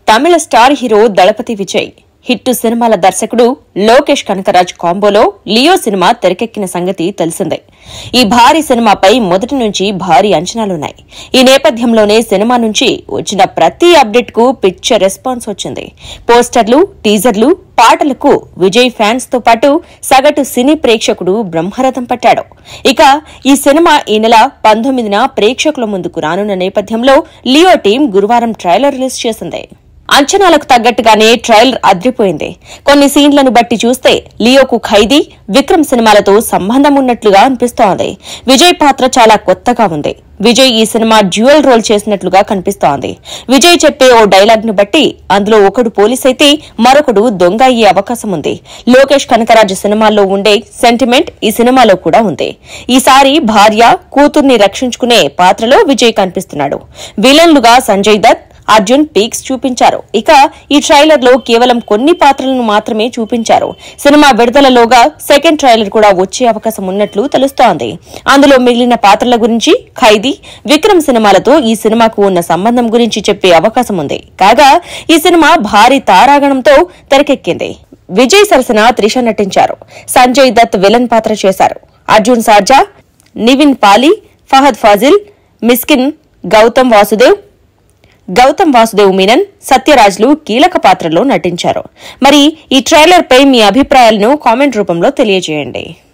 తమిళ star hero Thalapathy Vijay hit సినిమాల దర్శకుడు లోకేష్ కనకరాజ్ కాంబోలో లియో సినిమా తెరకెక్కిన సంగతి తెలిసిందే ఈ భారీ సినిమాపై మొదటి నుంచి భారీ అంచనాలున్నాయి ఈ నేపథ్యంలోనే సినిమా నుంచి వచ్చిన ప్రతి అప్డేట్ కు పిక్చర్ రెస్పాన్స్ వచ్చింది పోస్టర్లు టీజర్లు పాటలకు విజయ్ ఫ్యాన్స్ తో పాటు సగటు సినీ ప్రేక్షకుడు బ్రహ్మరథం పట్టాడు ఇక ఈ సినిమా ఈ నెల పంతొమ్మిదిన ప్రేక్షకుల ముందుకు రానున్న నేపథ్యంలో లియో టీం గురువారం ట్రైలర్ రిలీజ్ చేసింది అంచనాలకు తగ్గట్టుగానే ట్రైలర్ అద్రిపోయింది కొన్ని సీన్లను బట్టి చూస్తే లియోకు ఖైదీ విక్రమ్ సినిమాలతో సంబంధం ఉన్నట్లుగా అనిపిస్తోంది విజయ్ పాత్ర చాలా కొత్తగా ఉంది విజయ్ ఈ సినిమా డ్యూయల్ రోల్ చేసినట్లుగా కనిపిస్తోంది విజయ్ చెప్పే ఓ డైలాగ్ ను బట్టి అందులో ఒకడు పోలీస్ అయితే మరొకడు దొంగ అయ్యే అవకాశం ఉంది లోకేష్ కనకరాజు సినిమాల్లో ఉండే సెంటిమెంట్ ఈ సినిమాలో కూడా ఉంది ఈసారి భార్య కూతుర్ని రక్షించుకునే పాత్రలో విజయ్ కనిపిస్తున్నాడు విలన్లుగా సంజయ్ దత్ అర్జున్ పీక్స్ చూపించారు ఇక ఈ ట్రైలర్ లో కేవలం కొన్ని పాత్రలను మాత్రమే చూపించారు సినిమా విడుదలలోగా సెకండ్ ట్రైలర్ కూడా వచ్చే అవకాశం ఉన్నట్లు తెలుస్తోంది అందులో మిగిలిన పాత్రల గురించి ఖైదీ విక్రమ్ సినిమాలతో ఈ సినిమాకు ఉన్న సంబంధం గురించి చెప్పే అవకాశం ఉంది కాగా ఈ సినిమా భారీ తారాగణంతో తెరకెక్కింది విజయ్ సరసన త్రిష నటించారు సంజయ్ దత్ విలన్ పాత్ర చేశారు అర్జున్ సార్జా నివిన్ పాలి ఫహద్ ఫాజిల్ మిస్కిన్ గౌతమ్ వాసుదేవ్ గౌతమ్ వాసుదేవ్ మీనన్ సత్యరాజ్లు కీలక పాత్రలో నటించారు మరి ఈ ట్రైలర్ పై మీ అభిప్రాయాలను కామెంట్ రూపంలో తెలియజేయండి